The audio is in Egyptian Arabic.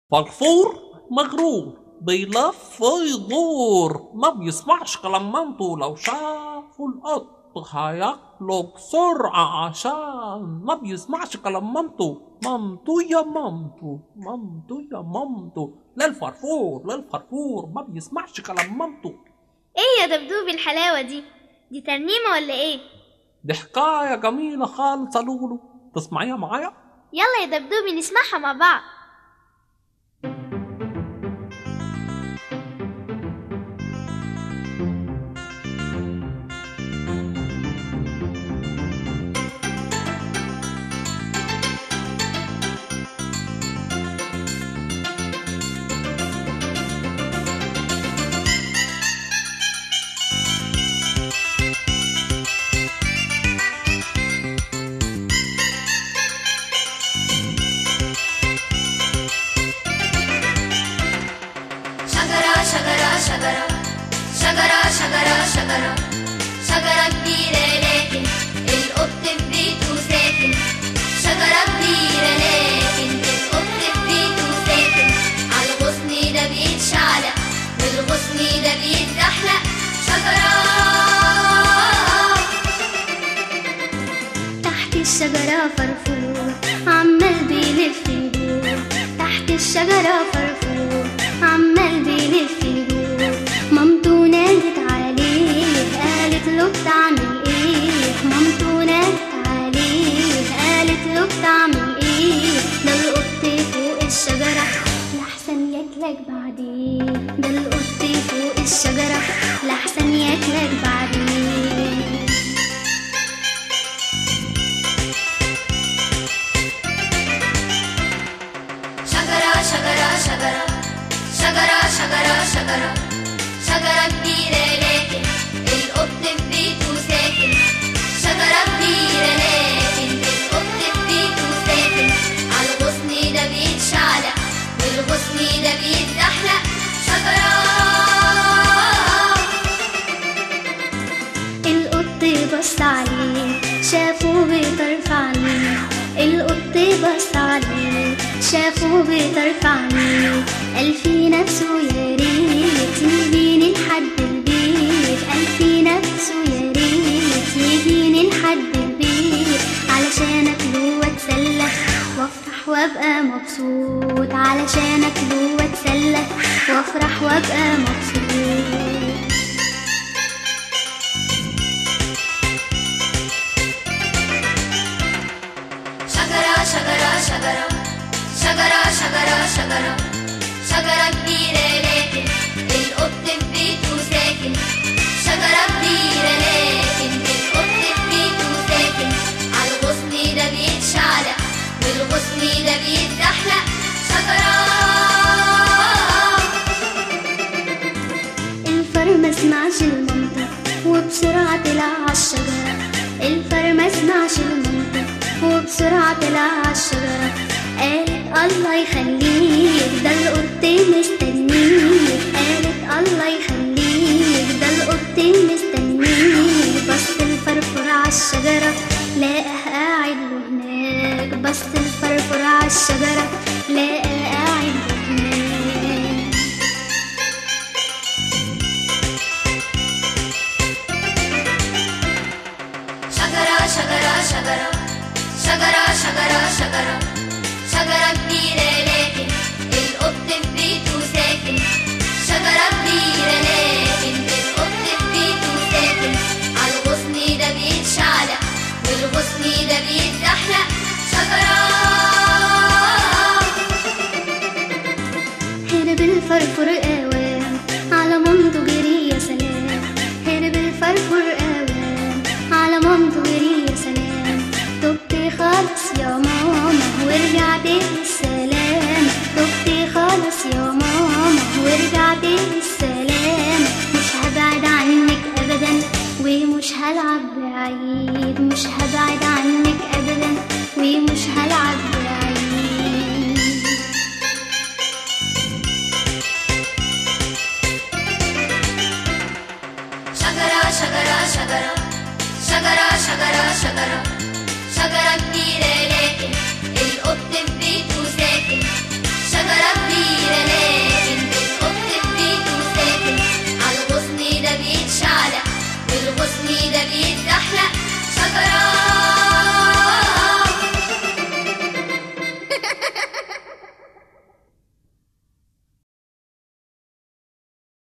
فرفور مغرور بيلف ويدور ما بيسمعش كلام مامته لو شافوا القط هياكله بسرعة عشان ما بيسمعش كلام مامته مامته يا مامته مامته يا مامته للفرفور للفرفور ما بيسمعش كلام مامته ايه يا دبدوب الحلاوة دي دي ترنيمة ولا ايه دي حكاية جميلة خالص يا لولو تسمعيها معايا يلا يا دبدوبي نسمعها مع بعض شجرة شجرة شجرة شجرة شجرة شجرة شجرة كبيرة لكن القط في بيته ساكن شجرة كبيرة لكن القط في بيته ساكن على الغصن ده بيتشعلق والغصن ده بيتزحلق شجرة تحت الشجرة فرفور عمال بيلف يدور تحت الشجرة فرفور عمال بيلف يدور مامته نادت عليه قالت له بتعمل ايه مامته نادت عليه قالت له بتعمل ايه ده القط فوق الشجرة لحسن ياكلك بعدين ده القط فوق الشجرة لحسن ياكلك بعدين شجرة شجرة شجرة شجرة شجرة شجرة شجرة كبيرة لكن القط في بيته ساكن شجرة كبيرة لكن القط في بيته ساكن على الغصن ده بيتشعلق والغصن ده بيتزحلق شجرة القط بص عليه شافه بيطرف عليه القط بص عليه شافه بيطرف عليه قال في نفسه يا ريت يجيني لحد البيت قال في نفسه يا ريت يجيني لحد البيت علشان اكله واتسلى وافرح وابقى مبسوط علشان اكله واتسلى وافرح وابقى مبسوط شجرة شجرة شجرة شجرة شجرة شجرة شجرة كبيرة لكن القط في بيته ساكن شجرة كبيرة لكن القط في بيته ساكن على الغصن ده بيتشعلق والغصن ده بيتزحلق شجرة الفار ما سمعش المنطق وبسرعة طلع عالشجرة الفار ما سمعش المنطق وبسرعة طلع عالشجرة قالت الله يخليك ده القط مستنيك قالت الله يخليك ده القط مستنيك بص الفرفور عالشجرة لقاه قاعد له هناك بص الفرفور عالشجرة لقاه قاعد له هناك شجرة شجرة شجرة شجرة شجرة شجرة شجرة كبيرة لكن القط في بيته ساكن شجرة كبيرة لكن القط في بيته ساكن على الغصن ده بيتشعلق والغصن ده بيتزحلق شجرة هرب الفرفور اوام على مامته جري يا سلام هرب الفرفور اوام على مامته جري يا سلام تبت خالص يا ماما ورجعت بالسلام تبت خالص يا ماما ورجعت بالسلام مش هبعد عنك ابدا ومش هلعب بعيد مش هبعد عنك ابدا ومش هلعب بعيد شجرة شجرة شجرة شجرة شجرة شجرة شجرة كبيرة